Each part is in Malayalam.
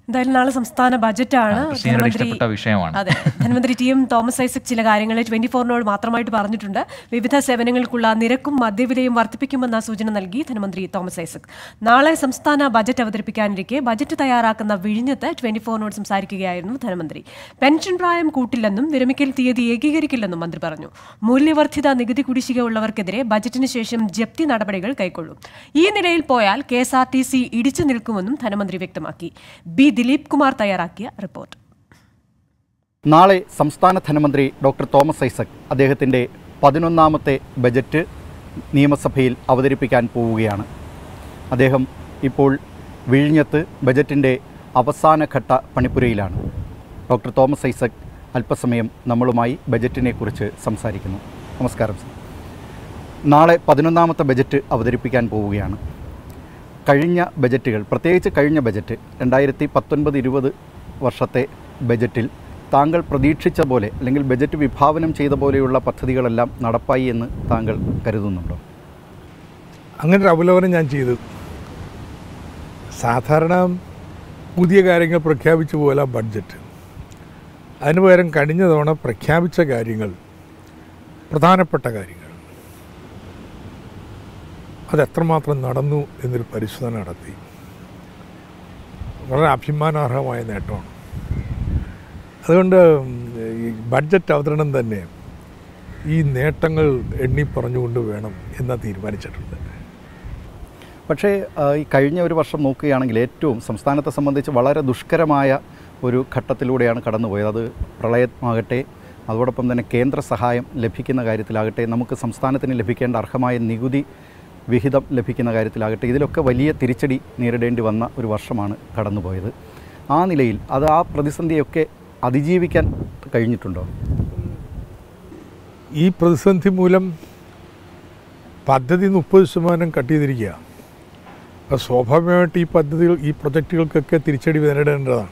എന്തായാലും നാളെ സംസ്ഥാന ബജറ്റാണ് ക്രിസ്റ്റീനയുടെ ഇഷ്ടപ്പെട്ട വിഷയമാണ് അതെ ധനമന്ത്രി ടി എം തോമസ് ഐസക് ചില കാര്യങ്ങൾ ട്വന്റി ഫോറിനോട് മാത്രമായിട്ട് പറഞ്ഞിട്ടുണ്ട് വിവിധ സേവനങ്ങൾക്കുള്ള നിരക്കും മദ്യവിലയും വർദ്ധിപ്പിക്കുമെന്ന സൂചന നൽകി ധനമന്ത്രി തോമസ് ഐസക് നാളെ സംസ്ഥാന ബജറ്റ് അവതരിപ്പിക്കാനിരിക്കെ ബജറ്റ് തയ്യാറാക്കുന്ന വിഴിഞ്ഞത്ത് ട്വന്റി ഫോറിനോട് സംസാരിക്കുകയായിരുന്നു ധനമന്ത്രി പെൻഷൻ പ്രായം കൂട്ടില്ലെന്നും വിരമിക്കൽ തീയതി ഏകീകരിക്കില്ലെന്നും മന്ത്രി പറഞ്ഞു മൂല്യവർദ്ധിത നികുതി കുടിശ്ശിക ഉള്ളവർക്കെതിരെ ബജറ്റിന് ശേഷം ജപ്തി നടപടികൾ കൈക്കൊള്ളും ഈ നിലയിൽ പോയാൽ K S R T C ഇടിച്ചു നിൽക്കുമെന്നും ധനമന്ത്രി വ്യക്തമാക്കി ബി ദിലീപ് കുമാർ തയ്യാറാക്കിയ റിപ്പോർട്ട് നാളെ സംസ്ഥാന ധനമന്ത്രി ഡോക്ടർ തോമസ് ഐസക് അദ്ദേഹത്തിൻ്റെ പതിനൊന്നാമത്തെ ബജറ്റ് നിയമസഭയിൽ അവതരിപ്പിക്കാൻ പോവുകയാണ് അദ്ദേഹം ഇപ്പോൾ വിഴിഞ്ഞത്ത് ബജറ്റിൻ്റെ അവസാനഘട്ട പണിപ്പുരയിലാണ് ഡോക്ടർ തോമസ് ഐസക് അല്പസമയം നമ്മളുമായി ബജറ്റിനെക്കുറിച്ച് സംസാരിക്കുന്നു നമസ്കാരം സർ നാളെ പതിനൊന്നാമത്തെ ബജറ്റ് അവതരിപ്പിക്കാൻ പോവുകയാണ് കഴിഞ്ഞ ബജറ്റുകൾ പ്രത്യേകിച്ച് കഴിഞ്ഞ ബജറ്റ് രണ്ടായിരത്തി പത്തൊൻപത് ഇരുപത് വർഷത്തെ ബജറ്റിൽ താങ്കൾ പ്രതീക്ഷിച്ച പോലെ അല്ലെങ്കിൽ ബജറ്റ് വിഭാവനം ചെയ്ത പോലെയുള്ള പദ്ധതികളെല്ലാം നടപ്പായി എന്ന് താങ്കൾ കരുതുന്നുണ്ടോ അങ്ങനെ ഒരു അവലോകനം ഞാൻ ചെയ്തു സാധാരണ പുതിയ കാര്യങ്ങൾ പ്രഖ്യാപിച്ച പോലെ ബഡ്ജറ്റ് അതിന് പകരം കഴിഞ്ഞ തവണ പ്രഖ്യാപിച്ച കാര്യങ്ങൾ പ്രധാനപ്പെട്ട കാര്യങ്ങൾ അത് എത്രമാത്രം നടന്നു എന്നൊരു പരിശോധന നടത്തി വളരെ അഭിമാനാർഹമായ നേട്ടമാണ് അതുകൊണ്ട് ഈ ബഡ്ജറ്റ് അവതരണം തന്നെ ഈ നേട്ടങ്ങൾ എണ്ണി പറഞ്ഞുകൊണ്ട് വേണം എന്ന് തീരുമാനിച്ചിട്ടുണ്ട് പക്ഷേ ആ, ഈ കഴിഞ്ഞ ഒരു വർഷം നോക്കുകയാണെങ്കിൽ ഏറ്റവും സംസ്ഥാനത്തെ സംബന്ധിച്ച് വളരെ ദുഷ്കരമായ ഒരു ഘട്ടത്തിലൂടെയാണ് കടന്നുപോയത് അത് പ്രളയമാകട്ടെ അതോടൊപ്പം തന്നെ കേന്ദ്ര സഹായം ലഭിക്കുന്ന കാര്യത്തിലാകട്ടെ നമുക്ക് സംസ്ഥാനത്തിന് ലഭിക്കേണ്ട അർഹമായ നികുതി വിഹിതം ലഭിക്കുന്ന കാര്യത്തിലാകട്ടെ ഇതിലൊക്കെ വലിയ തിരിച്ചടി നേരിടേണ്ടി വന്ന ഒരു വർഷമാണ് കടന്നുപോയത് ആ നിലയിൽ അത് ആ പ്രതിസന്ധിയൊക്കെ അതിജീവിക്കാൻ കഴിഞ്ഞിട്ടുണ്ടോ ഈ പ്രതിസന്ധി മൂലം പദ്ധതി മുപ്പത് ശതമാനം കട്ട് ചെയ്തിരിക്കുക അപ്പോൾ സ്വാഭാവികമായിട്ട് ഈ പദ്ധതികൾ ഈ പ്രൊജക്റ്റുകൾക്കൊക്കെ തിരിച്ചടി നേരിടേണ്ടതാണ്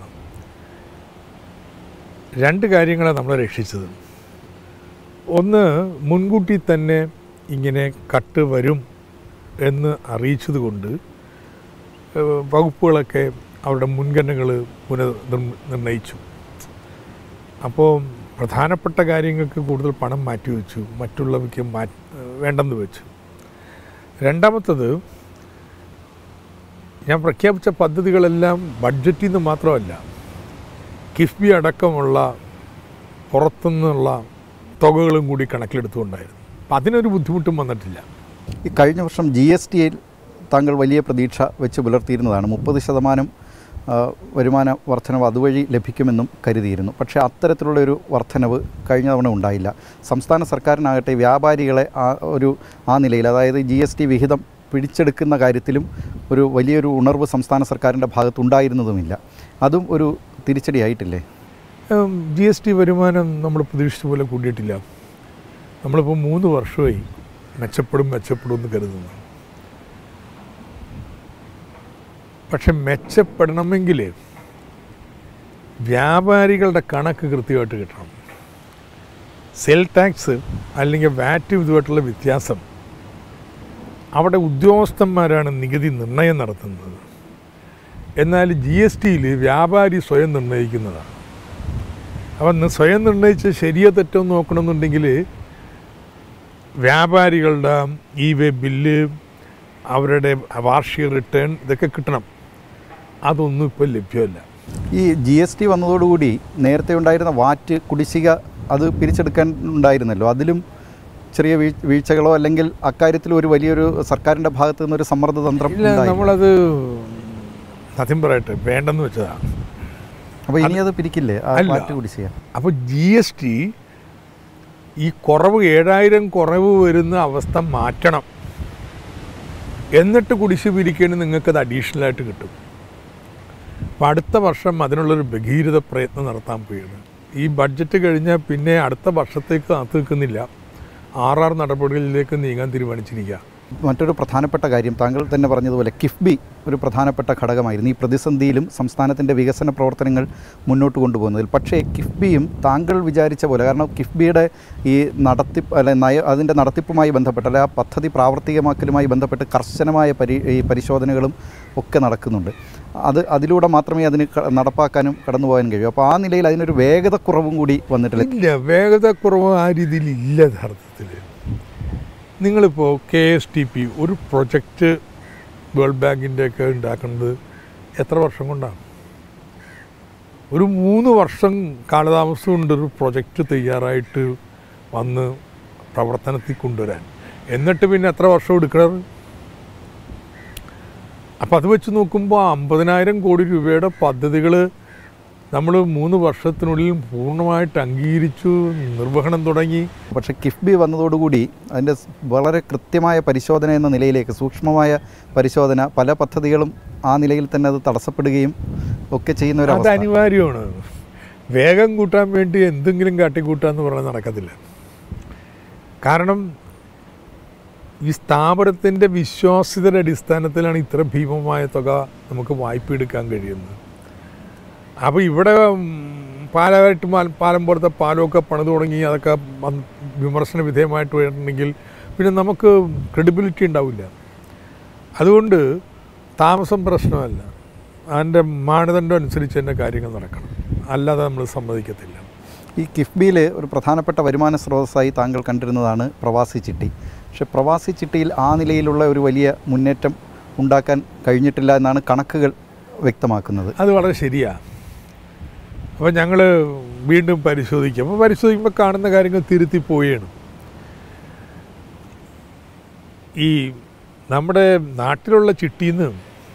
രണ്ട് കാര്യങ്ങളാണ് നമ്മളെ രക്ഷിച്ചത് ഒന്ന് മുൻകൂട്ടി തന്നെ ഇങ്ങനെ കട്ട് വരും എന്ന് അറിയിച്ചത് കൊണ്ട് ഏഹ്, വകുപ്പുകളൊക്കെ അവരുടെ മുൻഗണനകൾ പുനഃ നിർണയിച്ചു അപ്പോൾ പ്രധാനപ്പെട്ട കാര്യങ്ങൾക്ക് കൂടുതൽ പണം മാറ്റിവെച്ചു മറ്റുള്ളവയ്ക്ക് മാ വേണ്ടെന്ന് വെച്ചു രണ്ടാമത്തത് ഞാൻ പ്രഖ്യാപിച്ച പദ്ധതികളെല്ലാം ബഡ്ജറ്റിൽ നിന്ന് മാത്രമല്ല കിഫ്ബി അടക്കമുള്ള പുറത്തുനിന്നുള്ള തുകകളും കൂടി കണക്കിലെടുത്തുകൊണ്ടായിരുന്നു അപ്പം അതിനൊരു ബുദ്ധിമുട്ടും വന്നിട്ടില്ല ഈ കഴിഞ്ഞ വർഷം ജി എസ് ടിയിൽ താങ്കൾ വലിയ പ്രതീക്ഷ വെച്ച് പുലർത്തിയിരുന്നതാണ് മുപ്പത് ശതമാനം ആ, വരുമാന വർധനവ് അതുവഴി ലഭിക്കുമെന്നും കരുതിയിരുന്നു പക്ഷേ അത്തരത്തിലുള്ള ഒരു വർധനവ് കഴിഞ്ഞ തവണ ഉണ്ടായില്ല സംസ്ഥാന സർക്കാരിനാകട്ടെ വ്യാപാരികളെ ആ ഒരു ആ നിലയിൽ അതായത് ജി എസ് ടി വിഹിതം പിടിച്ചെടുക്കുന്ന കാര്യത്തിലും ഒരു വലിയൊരു ഉണർവ് സംസ്ഥാന സർക്കാരിൻ്റെ ഭാഗത്തുണ്ടായിരുന്നതുമില്ല അതും ഒരു തിരിച്ചടിയായിട്ടില്ലേ ജി എസ് ടി വരുമാനം നമ്മൾ പ്രതീക്ഷിച്ച പോലെ കൂടിയിട്ടില്ല നമ്മളിപ്പോൾ മൂന്ന് വർഷമായി മെച്ചപ്പെടും മെച്ചപ്പെടും എന്ന് കരുതുന്നു പക്ഷെ മെച്ചപ്പെടണമെങ്കിൽ വ്യാപാരികളുടെ കണക്ക് കൃത്യമായിട്ട് കിട്ടണം സെൽ ടാക്സ് അല്ലെങ്കിൽ വാറ്റ് ഇതുമായിട്ടുള്ള വ്യത്യാസം അവിടെ ഉദ്യോഗസ്ഥന്മാരാണ് നികുതി നിർണയം നടത്തുന്നത് എന്നാൽ ജി എസ് ടിയിൽ വ്യാപാരി സ്വയം നിർണ്ണയിക്കുന്നതാണ് അപ്പം നി- സ്വയം നിർണ്ണയിച്ച് ശരിയോ തെറ്റോ എന്ന് നോക്കണമെന്നുണ്ടെങ്കിൽ വ്യാപാരികളുടെ ഇ വേ ബില്ല് അവരുടെ വാർഷിക റിട്ടേൺ ഇതൊക്കെ കിട്ടണം അതൊന്നും ഇപ്പോൾ ലഭ്യമല്ല ഈ ജി എസ് ടി വന്നതോടുകൂടി നേരത്തെ ഉണ്ടായിരുന്ന വാറ്റ് കുടിശ്ശിക അത് പിരിച്ചെടുക്കാൻ ഉണ്ടായിരുന്നല്ലോ അതിലും ചെറിയ വീഴ്- വീഴ്ചകളോ അല്ലെങ്കിൽ അക്കാര്യത്തിൽ ഒരു വലിയൊരു സർക്കാരിൻ്റെ ഭാഗത്തു നിന്നൊരു സമ്മർദ്ദ തന്ത്രം ഇല്ല ഉണ്ടായില്ല. നമ്മളത് സത്യം പറയട്ടെ വേണ്ടെന്ന് വെച്ചതാണ് അപ്പോൾ ഇനി അത് പിരിക്കില്ലേ ആ അല്ല. വാറ്റ് കുടിശ്ശിക അപ്പോൾ ജി എസ് ടി ഈ കുറവ് ഏഴായിരം കുറവ് വരുന്ന അവസ്ഥ മാറ്റണം എന്നിട്ട് കുടിശ്ശി പിരിക്കേണ്ടി നിങ്ങൾക്കത് അഡീഷണലായിട്ട് കിട്ടും അപ്പോൾ അടുത്ത വർഷം അതിനുള്ളൊരു ഭഗീരഥ പ്രയത്നം നടത്താൻ പോവുകയാണ് ഈ ബഡ്ജറ്റ് കഴിഞ്ഞാൽ പിന്നെ അടുത്ത വർഷത്തേക്ക് കാത്തു നിൽക്കുന്നില്ല ആർ ആർ നടപടികളിലേക്ക് നീങ്ങാൻ തീരുമാനിച്ചിരിക്കുക മറ്റൊരു പ്രധാനപ്പെട്ട കാര്യം താങ്കൾ തന്നെ പറഞ്ഞതുപോലെ കിഫ്ബി ഒരു പ്രധാനപ്പെട്ട ഘടകമായിരുന്നു ഈ പ്രതിസന്ധിയിലും സംസ്ഥാനത്തിൻ്റെ വികസന പ്രവർത്തനങ്ങൾ മുന്നോട്ട് കൊണ്ടുപോകുന്നതിൽ പക്ഷേ കിഫ്ബിയും താങ്കൾ വിചാരിച്ച പോലെ കാരണം കിഫ്ബിയുടെ ഈ നടത്തിപ്പ് അല്ലെ നയ അതിൻ്റെ നടത്തിപ്പുമായി ബന്ധപ്പെട്ട് അല്ലെ ആ പദ്ധതി പ്രാവർത്തികമാക്കലുമായി ബന്ധപ്പെട്ട് കർശനമായ പരി ഈ പരിശോധനകളും ഒക്കെ നടക്കുന്നുണ്ട് അത് അതിലൂടെ മാത്രമേ അതിന് ക- നടപ്പാക്കാനും കടന്നു പോകാനും കഴിയൂ അപ്പോൾ ആ നിലയിൽ അതിനൊരു വേഗതക്കുറവും കൂടി വന്നിട്ടില്ല ഇല്ല വേഗതക്കുറവ് ആ രീതിയിൽ ഇല്ല യഥാർത്ഥത്തിൽ നിങ്ങളിപ്പോൾ കെ എസ് ടി പി ഒരു പ്രൊജക്റ്റ് വേൾഡ് ബാങ്കിൻ്റെ ഒക്കെ ഉണ്ടാക്കുന്നത് എത്ര വർഷം കൊണ്ടാണ് ഒരു മൂന്ന് വർഷം കാലതാമസം കൊണ്ട് ഒരു പ്രൊജക്റ്റ് തയ്യാറായിട്ട് വന്ന് പ്രവർത്തനത്തിൽ കൊണ്ടുവരാൻ എന്നിട്ട് പിന്നെ എത്ര വർഷം എടുക്കണത് അപ്പം അത് വെച്ച് നോക്കുമ്പോൾ അമ്പതിനായിരം കോടി രൂപയുടെ പദ്ധതികൾ നമ്മൾ മൂന്ന് വർഷത്തിനുള്ളിൽ പൂർണ്ണമായിട്ട് അംഗീകരിച്ചു നിർവഹണം തുടങ്ങി പക്ഷേ കിഫ്ബി വന്നതോടുകൂടി അതിൻ്റെ സ് വളരെ കൃത്യമായ പരിശോധന എന്ന നിലയിലേക്ക് സൂക്ഷ്മമായ പരിശോധന പല പദ്ധതികളും ആ നിലയിൽ തന്നെ അത് തടസ്സപ്പെടുകയും ഒക്കെ ചെയ്യുന്ന ഒരു അത് അവസ്ഥ അനിവാര്യമാണ് വേഗം കൂട്ടാൻ വേണ്ടി എന്തെങ്കിലും കാട്ടിക്കൂട്ടാന്ന് പറഞ്ഞാൽ നടക്കത്തില്ല കാരണം ഈ സ്ഥാപനത്തിൻ്റെ വിശ്വാസ്യതയുടെ അടിസ്ഥാനത്തിലാണ് ഇത്ര ഭീമമായ തുക നമുക്ക് വായ്പ എടുക്കാൻ കഴിയുന്നത് അപ്പോൾ ഇവിടെ ഉം, പാലമായിട്ട് മാൽ- പാലം പോലത്തെ പാലമൊക്കെ പണിത് തുടങ്ങി അതൊക്കെ വന്ന് വിമർശന വിധേയമായിട്ട് വരുന്നുണ്ടെങ്കിൽ പിന്നെ നമുക്ക് ക്രെഡിബിലിറ്റി ഉണ്ടാവില്ല അതുകൊണ്ട് താമസം പ്രശ്നമല്ല അതിൻ്റെ മാനദണ്ഡം അനുസരിച്ച് തന്നെ കാര്യങ്ങൾ നടക്കണം അല്ലാതെ നമ്മൾ സമ്മതിക്കത്തില്ല ഈ കിഫ്ബിയിൽ ഒരു പ്രധാനപ്പെട്ട വരുമാന സ്രോതസ്സായി താങ്കൾ കണ്ടിരുന്നതാണ് പ്രവാസി ചിട്ടി പക്ഷെ പ്രവാസി ചിട്ടിയിൽ ആ നിലയിലുള്ള ഒരു വലിയ മുന്നേറ്റം ഉണ്ടാക്കാൻ കഴിഞ്ഞിട്ടില്ല എന്നാണ് കണക്കുകൾ വ്യക്തമാക്കുന്നത് അത് വളരെ ശരിയാണ് അപ്പോൾ ഞങ്ങൾ വീണ്ടും പരിശോധിക്കും അപ്പോൾ പരിശോധിക്കുമ്പോൾ കാണുന്ന കാര്യങ്ങൾ തിരുത്തി പോവുകയാണ് ഈ നമ്മുടെ നാട്ടിലുള്ള ചിട്ടിയിൽ നിന്ന്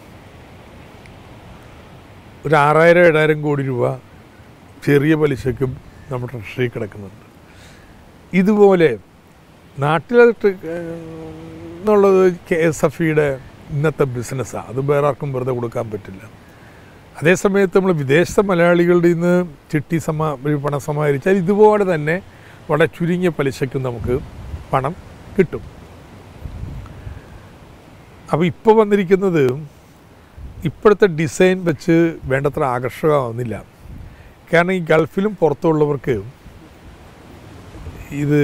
ഒരു ആറായിരം ഏഴായിരം കോടി രൂപ ചെറിയ പലിശക്കും നമ്മുടെ ട്രഷറി കിടക്കുന്നുണ്ട് ഇതുപോലെ നാട്ടിലെ ട്ര- എന്നുള്ളത് കെ എസ് എഫ് ഇയുടെ ഇന്നത്തെ ബിസിനസ്സാണ് അത് വേറെ ആർക്കും വെറുതെ കൊടുക്കാൻ പറ്റില്ല അതേസമയത്ത് നമ്മൾ വിദേശ മലയാളികളുടെ നിന്ന് ചിട്ടി സമാ ഒരു പണം സമാഹരിച്ചാൽ ഇതുപോലെ തന്നെ വളരെ ചുരുങ്ങിയ പലിശയ്ക്കും നമുക്ക് പണം കിട്ടും അപ്പോൾ ഇപ്പോൾ വന്നിരിക്കുന്നത് ഇപ്പോഴത്തെ ഡിസൈൻ വെച്ച് വേണ്ടത്ര ആകർഷകമാവുന്നില്ല കാരണം ഈ ഗൾഫിലും പുറത്തുള്ളവർക്ക് ഇത്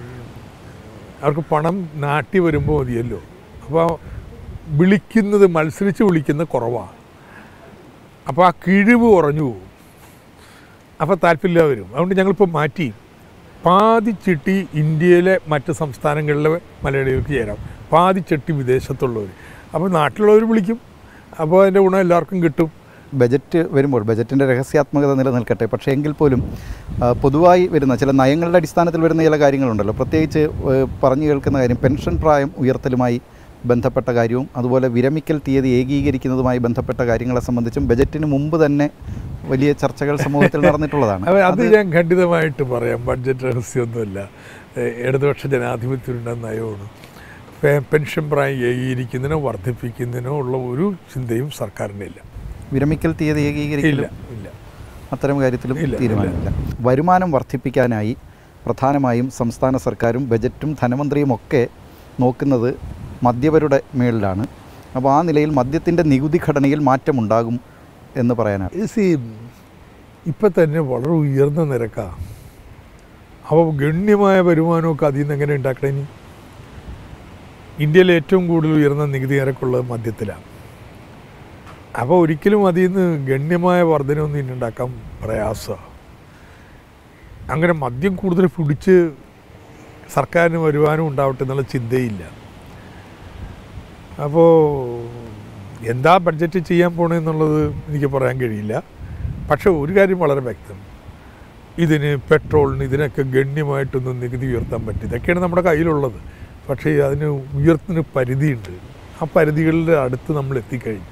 അവർക്ക് പണം നാട്ടി വരുമ്പോൾ മതിയല്ലോ അപ്പോൾ വിളിക്കുന്നത് മത്സരിച്ച് വിളിക്കുന്നത് കുറവാണ് അപ്പോൾ ആ കിഴിവ് കുറഞ്ഞു പോകും അപ്പോൾ താല്പര്യമില്ല വരും അതുകൊണ്ട് ഞങ്ങളിപ്പോൾ മാറ്റി പാതി ചിട്ടി ഇന്ത്യയിലെ മറ്റ് സംസ്ഥാനങ്ങളിലെ മലയാളികൾക്ക് ചേരാം പാതി ചിട്ടി വിദേശത്തുള്ളവർ അപ്പോൾ നാട്ടിലുള്ളവർ വിളിക്കും അപ്പോൾ അതിൻ്റെ ഗുണം എല്ലാവർക്കും കിട്ടും ബജറ്റ് വരുമ്പോൾ ബജറ്റിൻ്റെ രഹസ്യാത്മകത നിലനിൽക്കട്ടെ പക്ഷേ എങ്കിൽ പോലും ആ, പൊതുവായി വരുന്ന ചില നയങ്ങളുടെ അടിസ്ഥാനത്തിൽ വരുന്ന ചില കാര്യങ്ങളുണ്ടല്ലോ പ്രത്യേകിച്ച് ഏ, പറഞ്ഞു കേൾക്കുന്ന കാര്യം പെൻഷൻ പ്രായം ഉയർത്തലുമായി ബന്ധപ്പെട്ട കാര്യവും അതുപോലെ വിരമിക്കൽ തീയതി ഏകീകരിക്കുന്നതുമായി ബന്ധപ്പെട്ട കാര്യങ്ങളെ സംബന്ധിച്ചും ബജറ്റിന് മുമ്പ് തന്നെ വലിയ ചർച്ചകൾ സമൂഹത്തിൽ നടന്നിട്ടുള്ളതാണ് അത് അത് ഞാൻ ഖണ്ഡിതമായിട്ട് പറയാം ബഡ്ജറ്റ് രഹസ്യമൊന്നുമല്ല ഏഹ് ഇടതുപക്ഷ ജനാധിപത്യത്തിൻ്റെ നയമാണ് പെ- പെൻഷൻ പ്രായം ഏകീകരിക്കുന്നതിനോ വർദ്ധിപ്പിക്കുന്നതിനോ ഉള്ള ഒരു ചിന്തയും സർക്കാരിനില്ല വിരമിക്കൽ തീയതി ഇല്ല ഏകീകരിക്കില്ല ഇല്ല അത്തരം കാര്യത്തിലും ഇല്ല, തീരുമാനമില്ല വരുമാനം വർദ്ധിപ്പിക്കാനായി പ്രധാനമായും സംസ്ഥാന സർക്കാരും ബജറ്റും ധനമന്ത്രിയും ഒക്കെ നോക്കുന്നത് മദ്യപരുടെ മേളിലാണ് അപ്പോൾ ആ നിലയിൽ മദ്യത്തിൻ്റെ നികുതി ഘടനയിൽ മാറ്റമുണ്ടാകും എന്ന് പറയാനാണ് സി ഇപ്പം തന്നെ വളരെ ഉയർന്ന നിരക്കാണ് അപ്പോൾ ഗണ്യമായ വരുമാനമൊക്കെ അതിൽ നിന്ന് എങ്ങനെ ഉണ്ടാക്കണേ ഇനി ഇന്ത്യയിൽ ഏറ്റവും കൂടുതൽ ഉയർന്ന നികുതി നിരക്കുള്ളത് മദ്യത്തിലാണ് അപ്പോൾ ഒരിക്കലും അതിൽ നിന്ന് ഗണ്യമായ വർധനയൊന്നും ഇനി ഉണ്ടാക്കാൻ പ്രയാസമാണ് അങ്ങനെ മദ്യം കൂടുതൽ പിടിച്ച് സർക്കാരിന് വരുമാനം ഉണ്ടാവട്ടെ എന്നുള്ള ചിന്തയില്ല അപ്പോൾ എന്താ ബഡ്ജറ്റ് ചെയ്യാൻ പോണെന്നുള്ളത് എനിക്ക് പറയാൻ കഴിയില്ല പക്ഷേ ഒരു കാര്യം വളരെ വ്യക്തം ഇതിന് പെട്രോളിന് ഇതിനൊക്കെ ഗണ്യമായിട്ടൊന്നും നികുതി ഉയർത്താൻ പറ്റും ഇതൊക്കെയാണ് നമ്മുടെ കയ്യിലുള്ളത് പക്ഷേ അതിന് ഉയർത്തിന് പരിധിയുണ്ട് ആ പരിധികളുടെ അടുത്ത് നമ്മൾ എത്തിക്കഴിഞ്ഞു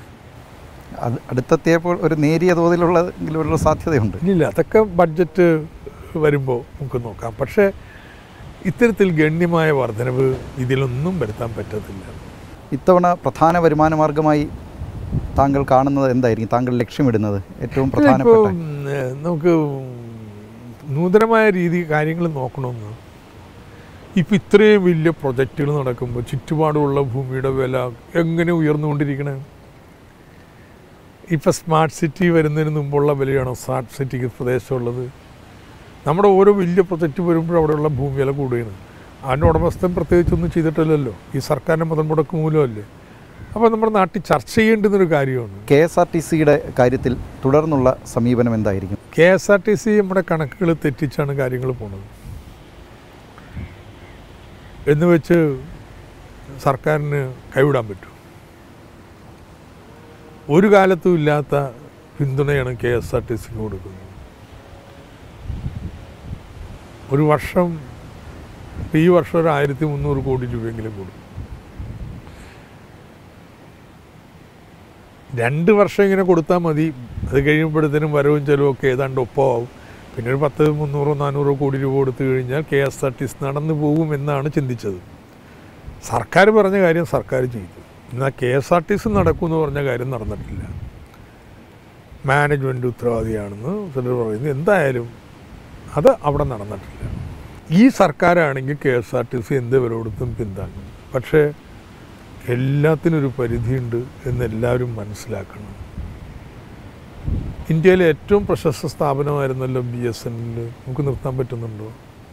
അത് അടുത്തെത്തിയപ്പോൾ ഒരു നേരിയ തോതിലുള്ള സാധ്യതയുണ്ട് ഇല്ല അതൊക്കെ ബഡ്ജറ്റ് വരുമ്പോൾ നമുക്ക് നോക്കാം പക്ഷേ ഇത്തരത്തിൽ ഗണ്യമായ വർധനവ് ഇതിലൊന്നും വരുത്താൻ പറ്റത്തില്ല ഇത്തവണ പ്രധാന വരുമാന മാർഗമായി താങ്കൾ കാണുന്നത് എന്തായിരിക്കും താങ്കൾ ലക്ഷ്യമിടുന്നത് ഏറ്റവും ഇപ്പോൾ പ്രധാനപ്പെട്ട നമുക്ക് നൂതനമായ രീതി കാര്യങ്ങൾ നോക്കണമെന്ന് ഇപ്പം ഇത്രയും വലിയ പ്രൊജക്റ്റുകൾ നടക്കുമ്പോൾ ചുറ്റുപാടുമുള്ള ഭൂമിയുടെ വില എങ്ങനെ ഉയർന്നുകൊണ്ടിരിക്കണേ ഇപ്പം സ്മാർട്ട് സിറ്റി വരുന്നതിന് മുമ്പുള്ള വിലയാണോ സ്മാർട്ട് സിറ്റിക്ക് പ്രദേശമുള്ളത് നമ്മുടെ ഓരോ വലിയ പ്രൊജക്റ്റ് വരുമ്പോഴും അവിടെയുള്ള ഭൂമി വില കൂടുകയാണ് അതിൻ്റെ ഉടമസ്ഥൻ പ്രത്യേകിച്ചൊന്നും ചെയ്തിട്ടില്ലല്ലോ ഈ സർക്കാരിൻ്റെ മുതൽ മുടക്ക് മൂലമല്ലേ അപ്പോൾ നമ്മുടെ നാട്ടിൽ ചർച്ച ചെയ്യേണ്ടുന്നൊരു കാര്യമാണ് കെ എസ് ആർ ടി സിയുടെ കാര്യത്തിൽ തുടർന്നുള്ള സമീപനം എന്തായിരിക്കും K S R T C നമ്മുടെ കണക്കുകൾ തെറ്റിച്ചാണ് കാര്യങ്ങൾ പോണത് എന്ന് വെച്ച് സർക്കാരിന് കൈവിടാൻ പറ്റും ഒരു കാലത്തും ഇല്ലാത്ത പിന്തുണയാണ് കെ എസ് ആർ ടി സിക്ക് കൊടുക്കുന്നത് ഒരു വർഷം ഇപ്പം ഈ വർഷം ഒരു ആയിരത്തി മുന്നൂറ് കോടി രൂപയെങ്കിലും കൊടുക്കും രണ്ട് വർഷം ഇങ്ങനെ കൊടുത്താൽ മതി അത് കഴിയുമ്പോഴത്തേനും വരവും ചെലവും ഒക്കെ ഏതാണ്ട് ഒപ്പമാവും പിന്നെ ഒരു പത്ത് മുന്നൂറോ നാനൂറോ കോടി രൂപ കൊടുത്തു കഴിഞ്ഞാൽ K S R T C നടന്നു പോകുമെന്നാണ് ചിന്തിച്ചത് സർക്കാർ പറഞ്ഞ കാര്യം സർക്കാർ ചെയ്തു എന്നാൽ K S R T C നടക്കുമെന്ന് പറഞ്ഞ കാര്യം നടന്നിട്ടില്ല മാനേജ്മെൻറ്റ് ഉത്തരവാദിയാണെന്ന് ചിലർ പറയുന്നു എന്തായാലും അത് അവിടെ നടന്നിട്ടില്ല ഈ സർക്കാരാണെങ്കിൽ K S R T C എന്ത് വില കൊടുത്തും പിന്താങ്ങും പക്ഷേ എല്ലാത്തിനൊരു പരിധിയുണ്ട് എന്നെല്ലാവരും മനസ്സിലാക്കണം ഇന്ത്യയിലെ ഏറ്റവും പ്രശസ്ത സ്ഥാപനമായിരുന്നല്ലോ ബി എസ് എൻ നമുക്ക് നിർത്താൻ പറ്റുന്നുണ്ടോ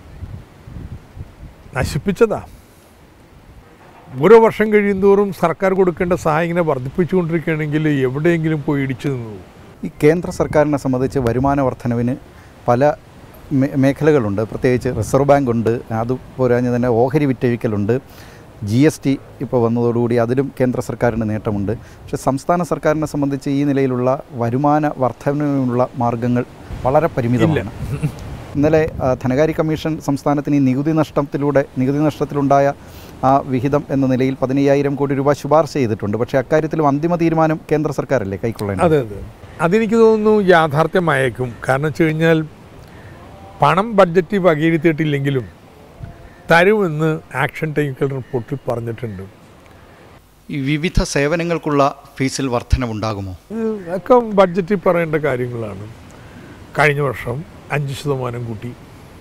നശിപ്പിച്ചതാ ഓരോ വർഷം കഴിയുന്തോറും സർക്കാർ കൊടുക്കേണ്ട സഹായം ഇങ്ങനെ വർദ്ധിപ്പിച്ചുകൊണ്ടിരിക്കുകയാണെങ്കിൽ എവിടെയെങ്കിലും പോയി ഇടിച്ചു നിന്നു പോകും. ഈ കേന്ദ്ര സർക്കാരിനെ സംബന്ധിച്ച് വരുമാന വർധനവിന് പല മേ- മേഖലകളുണ്ട് പ്രത്യേകിച്ച് റിസർവ് ബാങ്ക് ഉണ്ട് അത് പോരാഞ്ഞ് തന്നെ ഓഹരി വിറ്റഴിക്കലുണ്ട് ജി എസ് ടി ഇപ്പോൾ വന്നതോടുകൂടി അതിലും കേന്ദ്ര സർക്കാരിന് നേട്ടമുണ്ട് പക്ഷേ സംസ്ഥാന സർക്കാരിനെ സംബന്ധിച്ച് ഈ നിലയിലുള്ള വരുമാന വർധനവിനുള്ള മാർഗങ്ങൾ വളരെ പരിമിതമാണ് ഇന്നലെ ആ, ധനകാര്യ കമ്മീഷൻ സംസ്ഥാനത്തിന് ഈ നികുതി നഷ്ടത്തിലൂടെ നികുതി നഷ്ടത്തിലുണ്ടായ ആ വിഹിതം എന്ന നിലയിൽ പതിനയ്യായിരം കോടി രൂപ ശുപാർശ ചെയ്തിട്ടുണ്ട് പക്ഷേ അക്കാര്യത്തിലും അന്തിമ തീരുമാനം കേന്ദ്ര സർക്കാരല്ലേ കൈക്കൊള്ളേണ്ടത് അതെ അതെ അതെനിക്ക് തോന്നുന്നു യാഥാർത്ഥ്യമായേക്കും കാരണം വെച്ച് കഴിഞ്ഞാൽ പണം ബഡ്ജറ്റിൽ വകയിരുത്തിയിട്ടില്ലെങ്കിലും തരുമെന്ന് ആക്ഷൻ ടെക്നിക്കൽ റിപ്പോർട്ടിൽ പറഞ്ഞിട്ടുണ്ട് ഈ വിവിധ സേവനങ്ങൾക്കുള്ള ഫീസിൽ വർധനവുണ്ടാകുമോ ഇത് ഒക്കെ ബഡ്ജറ്റിൽ പറയേണ്ട കാര്യങ്ങളാണ് കഴിഞ്ഞ വർഷം അഞ്ച് ശതമാനം കൂട്ടി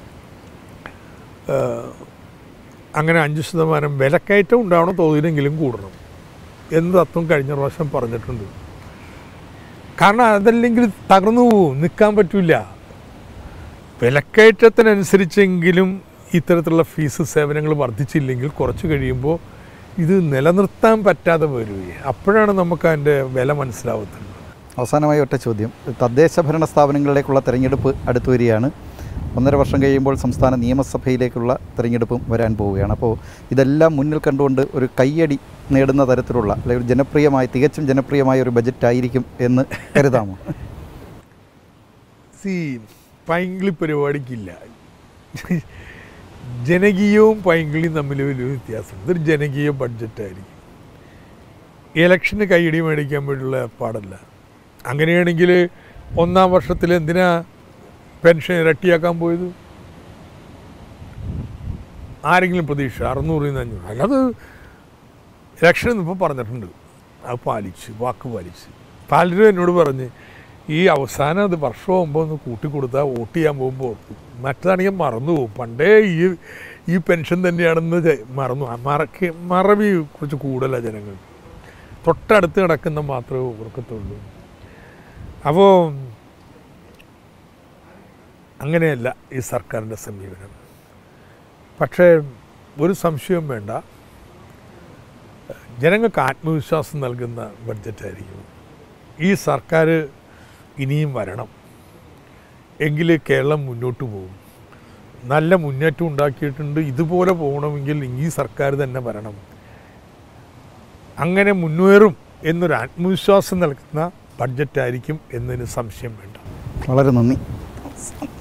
ഏഹ്, അങ്ങനെ അഞ്ച് ശതമാനം വിലക്കയറ്റം ഉണ്ടാവണം തോതിലെങ്കിലും കൂടണം എന്ന് തത്വം കഴിഞ്ഞ പ്രാവശ്യം പറഞ്ഞിട്ടുണ്ട് കാരണം അതല്ലെങ്കിൽ തകർന്നു പോവും നിൽക്കാൻ പറ്റില്ല വിലക്കയറ്റത്തിനനുസരിച്ചെങ്കിലും ഇത്തരത്തിലുള്ള ഫീസ് സേവനങ്ങൾ വർദ്ധിച്ചില്ലെങ്കിൽ കുറച്ച് കഴിയുമ്പോൾ ഇത് നിലനിർത്താൻ പറ്റാതെ വരികയും അപ്പോഴാണ് നമുക്ക് അതിൻ്റെ വില മനസ്സിലാവുന്നത് അവസാനമായി ഒറ്റ ചോദ്യം തദ്ദേശ ഭരണ സ്ഥാപനങ്ങളിലേക്കുള്ള തെരഞ്ഞെടുപ്പ് അടുത്തു വരികയാണ് ഒന്നര വർഷം കഴിയുമ്പോൾ സംസ്ഥാന നിയമസഭയിലേക്കുള്ള തെരഞ്ഞെടുപ്പും വരാൻ പോവുകയാണ് അപ്പോൾ ഇതെല്ലാം മുന്നിൽ കണ്ടുകൊണ്ട് ഒരു കയ്യടി നേടുന്ന തരത്തിലുള്ള അല്ലെങ്കിൽ ജനപ്രിയമായ തികച്ചും ജനപ്രിയമായ ഒരു ബജറ്റ് ആയിരിക്കും എന്ന് കരുതാമോ സി പൈങ്കിളി പരിപാടിക്കില്ല ജനകീയവും പൈങ്കിളിയും തമ്മിൽ വലിയ വ്യത്യാസം ഇതൊരു ജനകീയ ബഡ്ജറ്റായിരിക്കും ഇലക്ഷന് കൈയടി മേടിക്കാൻ വേണ്ടിയുള്ള ഏർപ്പാടല്ല അങ്ങനെയാണെങ്കിൽ ഒന്നാം വർഷത്തിൽ എന്തിനാ പെൻഷൻ ഇരട്ടിയാക്കാൻ പോയത് ആരെങ്കിലും പ്രതീക്ഷ അറുന്നൂറിൽ നിന്ന് അഞ്ഞൂറ് അല്ലാതെ ഇലക്ഷൻ ഇപ്പോൾ പറഞ്ഞിട്ടുണ്ട് അത് പാലിച്ച് വാക്ക് പാലിച്ച് പലരും എന്നോട് പറഞ്ഞ് ഈ അവസാനം അത് വർഷമാകുമ്പോൾ ഒന്ന് കൂട്ടിക്കൊടുത്താൽ വോട്ട് ചെയ്യാൻ പോകുമ്പോൾ ഓർക്കും മറ്റതാണെങ്കിൽ മറന്നു പോകും പണ്ടേ ഈ ഈ പെൻഷൻ തന്നെയാണെന്ന് ചെ- മറന്നു ആ മറക്ക് മറവി കുറച്ച് കൂടുതലാണ് ജനങ്ങൾ തൊട്ടടുത്ത് കിടക്കുന്ന മാത്രമേ ഓർക്കത്തുള്ളൂ അപ്പോൾ അങ്ങനെയല്ല ഈ സർക്കാരിൻ്റെ സമീപനം പക്ഷേ ഒരു സംശയവും വേണ്ട ജനങ്ങൾക്ക് ആത്മവിശ്വാസം നൽകുന്ന ബഡ്ജറ്റായിരിക്കും ഈ സർക്കാർ ഇനിയും വരണം എങ്കിൽ കേരളം മുന്നോട്ട് പോകും നല്ല മുന്നേറ്റം ഉണ്ടാക്കിയിട്ടുണ്ട് ഇതുപോലെ പോകണമെങ്കിൽ ഈ സർക്കാർ തന്നെ വരണം അങ്ങനെ മുന്നേറും എന്നൊരു ആത്മവിശ്വാസം നൽകുന്ന ബഡ്ജറ്റായിരിക്കും എന്നതിന് സംശയം വേണ്ട വളരെ നന്ദി